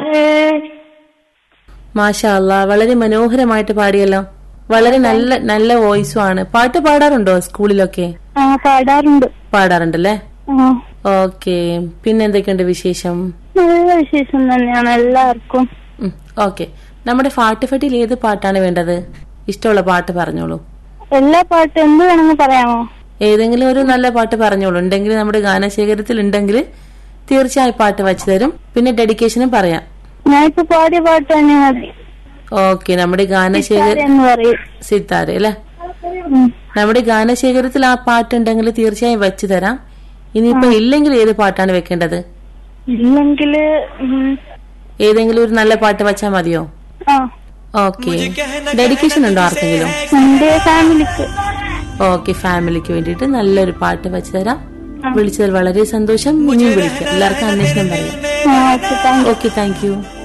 മാഷാ അല്ലാ വളരെ മനോഹരമായിട്ട് പാടിയല്ലോ വളരെ നല്ല നല്ല വോയിസും ആണ് പാട്ട് പാടാറുണ്ടോ സ്കൂളിലൊക്കെ ആ പാടാറുണ്ട് പാടാറുണ്ടല്ലേ ആ ഓക്കെ പിന്നെ എന്തൊക്കെയുണ്ട് വിശേഷം നല്ല വിശേഷം തന്നെയാണ് എല്ലാവർക്കും ഓക്കെ നമ്മുടെ ഫാട്ടുഫട്ടിയിൽ ഏത് പാട്ടാണ് വേണ്ടത് ഇഷ്ടമുള്ള പാട്ട് പറഞ്ഞോളൂ എല്ലാ പാട്ടും എന്ത് വേണമെന്ന് പറയാമോ ഏതെങ്കിലും ഒരു നല്ല പാട്ട് പറഞ്ഞോളൂ ഉണ്ടെങ്കിൽ നമ്മുടെ ഗാനശേഖരത്തിൽ ഉണ്ടെങ്കിൽ തീർച്ചയായും പാട്ട് വച്ചു തരും പിന്നെ ഡെഡിക്കേഷനും പറയാം ഞാൻ ഇപ്പൊ പാടിയ പാട്ട് തന്നെ മതി ഓക്കെ നമ്മുടെ ഗാനശേഖര എന്ന് പറയും സിത്താര അല്ലെ ഉം. നമ്മുടെ ഗാനശേഖരത്തിൽ ആ പാട്ടുണ്ടെങ്കിൽ തീർച്ചയായും വെച്ചു തരാം ഇനിയിപ്പോ ഇല്ലെങ്കിൽ ഏത് പാട്ടാണ് വെക്കേണ്ടത് ഇല്ലെങ്കില് ഉം, ഏതെങ്കിലും ഒരു നല്ല പാട്ട് വെച്ചാൽ മതിയോ ആ ഓക്കെ ഡെഡിക്കേഷൻ ഉണ്ടോ ആർക്കെങ്കിലും എന്റെ ഫാമിലിക്ക് ഓക്കെ ഫാമിലിക്ക് വേണ്ടിയിട്ട് നല്ലൊരു പാട്ട് വെച്ചു തരാം വിളിച്ചതിൽ വളരെ സന്തോഷം ഇനിയും വിളിക്കാം എല്ലാവർക്കും അന്വേഷണം പറയാം ആ okay thank okay thank U